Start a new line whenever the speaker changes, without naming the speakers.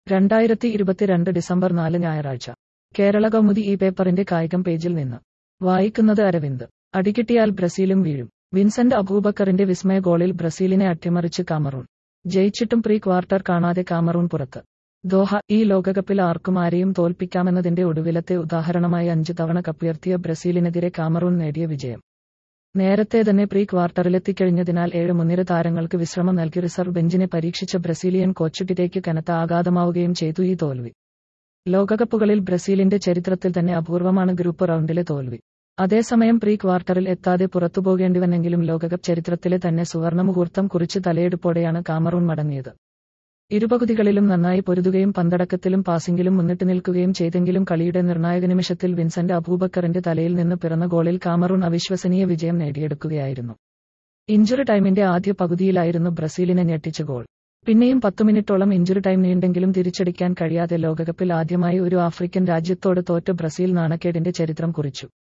രണ്ടായിരത്തി ഇരുപത്തിരണ്ട് ഡിസംബർ നാല് ഞായറാഴ്ച കേരള കൗമുദി ഈ പേപ്പറിന്റെ കായികം പേജിൽ നിന്ന് വായിക്കുന്നത് അരവിന്ദ് അടികിട്ടിയാൽ ബ്രസീലും വീഴും വിൻസെന്റ് അബൂബക്കറിന്റെ വിസ്മയ ഗോളിൽ ബ്രസീലിനെ അട്ടിമറിച്ച് കാമറൂൺ ജയിച്ചിട്ടും പ്രീ ക്വാർട്ടർ കാണാതെ കാമറൂൺ പുറത്ത് ദോഹ ഈ ലോകകപ്പിൽ ആർക്കും ആരെയും തോൽപ്പിക്കാമെന്നതിന്റെ ഒടുവിലത്തെ ഉദാഹരണമായി അഞ്ചു തവണ കപ്പുയർത്തിയ ബ്രസീലിനെതിരെ കാമറൂൺ നേടിയ വിജയം നേരത്തെ തന്നെ പ്രീ ക്വാർട്ടറിലെത്തിക്കഴിഞ്ഞതിനാൽ ഏഴ് മുൻനിര താരങ്ങൾക്ക് വിശ്രമം നൽകി റിസർവ് ബെഞ്ചിനെ പരീക്ഷിച്ച ബ്രസീലിയൻ കോച്ചുകിലേക്ക് കനത്ത ആഘാതമാവുകയും ചെയ്തു ഈ തോൽവി ലോകകപ്പുകളിൽ ബ്രസീലിന്റെ ചരിത്രത്തിൽ തന്നെ അപൂർവമാണ് ഗ്രൂപ്പ് റൗണ്ടിലെ തോൽവി അതേസമയം പ്രീ ക്വാർട്ടറിൽ എത്താതെ പുറത്തുപോകേണ്ടിവന്നെങ്കിലും ലോകകപ്പ് ചരിത്രത്തിലെ തന്നെ സുവർണ മുഹൂർത്തം കുറിച്ച് തലയെടുപ്പോടെയാണ് കാമറൂൺ മടങ്ങിയത് ഇരുപകുതികളിലും നന്നായി പൊരുതുകയും പന്തടക്കത്തിലും പാസിംഗിലും മുന്നിട്ട് നിൽക്കുകയും ചെയ്തെങ്കിലും കളിയുടെ നിർണായക നിമിഷത്തിൽ വിൻസെന്റ് അബൂബക്കറിന്റെ തലയിൽ നിന്ന് പിറന്ന ഗോളിൽ കാമറൂൺ അവിശ്വസനീയ വിജയം നേടിയെടുക്കുകയായിരുന്നു ഇഞ്ചുറി ടൈമിന്റെ ആദ്യ പകുതിയിലായിരുന്നു ബ്രസീലിനെ ഞെട്ടിച്ച ഗോൾ പിന്നെയും പത്തു മിനിറ്റോളം ഇഞ്ചുറി ടൈം നീണ്ടെങ്കിലും തിരിച്ചടിക്കാൻ കഴിയാതെ ലോകകപ്പിൽ ആദ്യമായി ഒരു ആഫ്രിക്കൻ രാജ്യത്തോട് തോറ്റ ബ്രസീൽ നാണക്കേടിന്റെ ചരിത്രം കുറിച്ചു